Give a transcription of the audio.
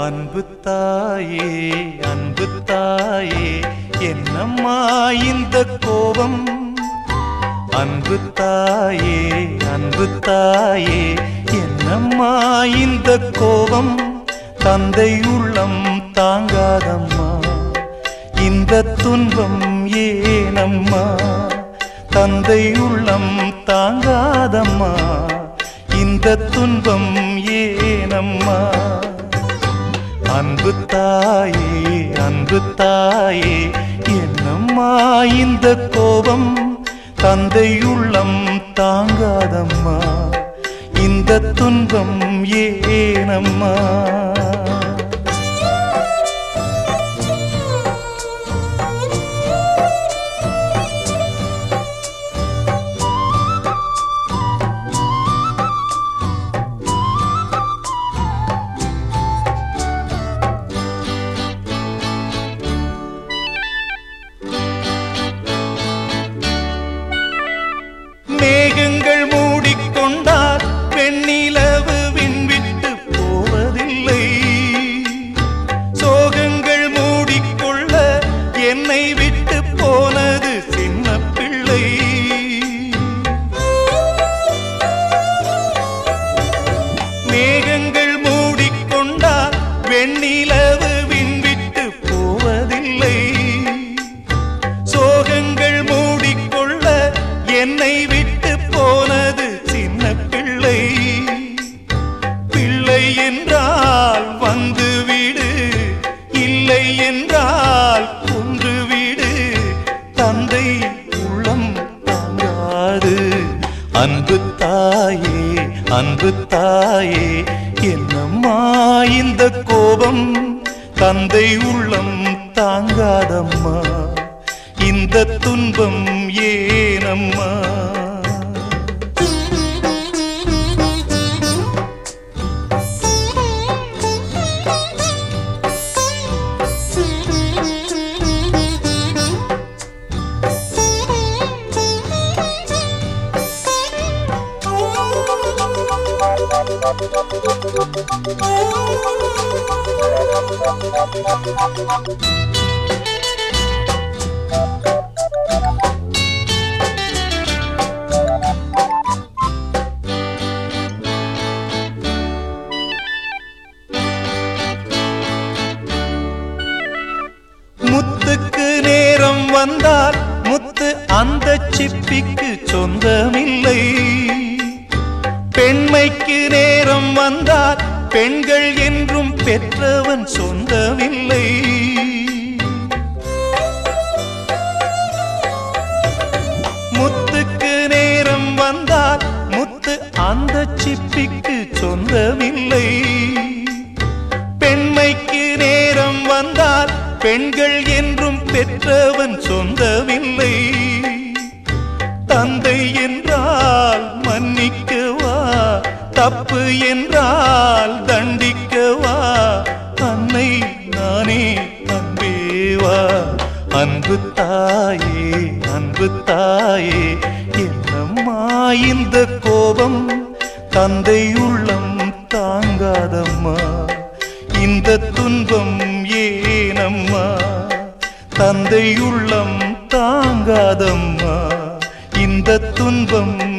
அன்பு தாயே அன்பு தாயே என்னம்மா இந்த கோபம் அன்பு தாயே அன்பு தாயே என்னம்மா இந்த கோபம் தந்தை உள்ளம் தாங்காதம்மா இந்த துன்பம் ஏனம்மா தந்தை உள்ளம் தாங்காதம்மா இந்த துன்பம் ஏனம்மா அன்பு தாயே அன்பு தாயே என்னம்மா இந்த கோபம் தந்தை உள்ளம் தாங்காதம்மா இந்த துன்பம் ஏனம்மா மேகங்கள் மூடிக்கொண்டால் வெண்ணிலவு விண்விட்டு போவதில்லை சோகங்கள் மூடிக்கொள்ள என்னை விட்டு போனது சின்ன பிள்ளை மேகங்கள் மூடிக்கொண்டால் வெண்ணிலவு விண்விட்டு போவதில்லை சோகங்கள் மூடிக்கொள்ள என்னை விட்டு போனது சின்ன பிள்ளை பிள்ளை என்றால் வந்து விடு இல்லை என்றால் கொன்று விடு தந்தை உள்ளம் தாங்காது அன்பு தாயே அன்பு தாயே என்னம்மா இந்த கோபம் தந்தை உள்ளம் தாங்காதம்மா இந்த துன்பம் ஏனம்மா முத்துக்கு நேரம் வந்தால் முத்து அந்த சிப்பிக்கு சொந்தமில்லை பெண்மைக்கு நேரம் வந்தால் பெண்கள் என்றும் பெற்றவன் சொந்தமில்லை முத்துக்கு நேரம் வந்தால் முத்து அந்த சிப்பிக்கு சொந்தமில்லை பெண்மைக்கு நேரம் வந்தால் பெண்கள் என்றும் பெற்றவன் சொந்தமில்லை தந்தை என்றால் மன்னிக்கவா தப்பு என்றால் தண்டிக்கவா அன்னை நானே அன்பேவா அன்பு தாயே அன்பு தாயே என்னம்மா இந்த கோபம் தந்தை உள்ளம் தாங்காதம்மா இந்த துன்பம் ஏனம்மா தந்தை உள்ளம் தாங்காதம்மா இந்த துன்பம்